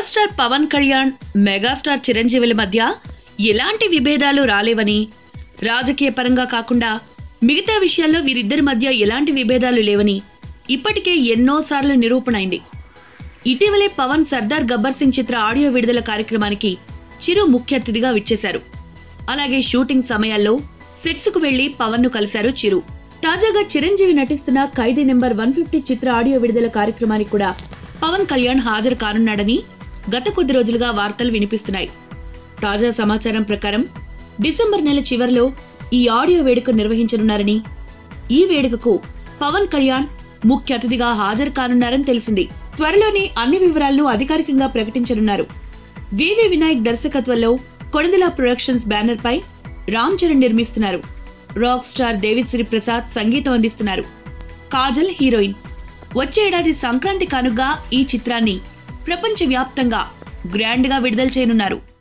power star Pawan Kalyan megastar చిరంజీవుల మధ్య ఎలాంటి విభేదాలు రాలేవని రాజకీయ పరంగా కాకుండా మిగతా విషయాల్లో వీరిద్దరి మధ్య ఎలాంటి విభేదాలు లేవని ఇప్పటికే ఎన్నోసార్లు నిరూపణ అయింది ఇటీవలే పవన్ సర్దార్ గబ్బర్ సింగ్ చిత్ర ఆడియో విడుదల కార్యక్రమానికి చిరు ముఖ్య అతిథిగా విచ్చేశారు అలాగే షూటింగ్ సమయాల్లో సెట్స్ కు వెళ్లి పవన్ ను కలిశారు చిరు తాజాగా చిరంజీవి నటిస్తున్న ఖైదీ నెంబర్ వన్ ఫిఫ్టీ చిత్ర ఆడియో విడుదల కార్యక్రమానికి కూడా పవన్ కళ్యాణ్ హాజరు కానున్నాడని గత కొద్ది రోజులుగా వార్తలు వినిపిస్తున్నాయి తాజా సమాచారం ప్రకారం డిసెంబర్ నెల చివరిలో ఈ ఆడియో వేడుక నిర్వహించనున్నారని ఈ వేడుకకు పవన్ కళ్యాణ్ ముఖ్య అతిథిగా హాజరు కానున్నారని తెలిసింది త్వరలోనే అన్ని వివరాలను అధికారికంగా ప్రకటించనున్నారు వివి వినాయక్ దర్శకత్వంలో కొణిదల ప్రొడక్షన్స్ బ్యానర్ పై రామ్ చరణ్ నిర్మిస్తున్నారు రాక్ స్టార్ దేవిశ్రీ ప్రసాద్ సంగీతం అందిస్తున్నారు కాజల్ హీరోయిన్ వచ్చే ఏడాది సంక్రాంతి కానుగా ఈ చిత్రాన్ని ప్రపంచవ్యాప్తంగా గ్రాండ్ గా విడుదల చేయనున్నారు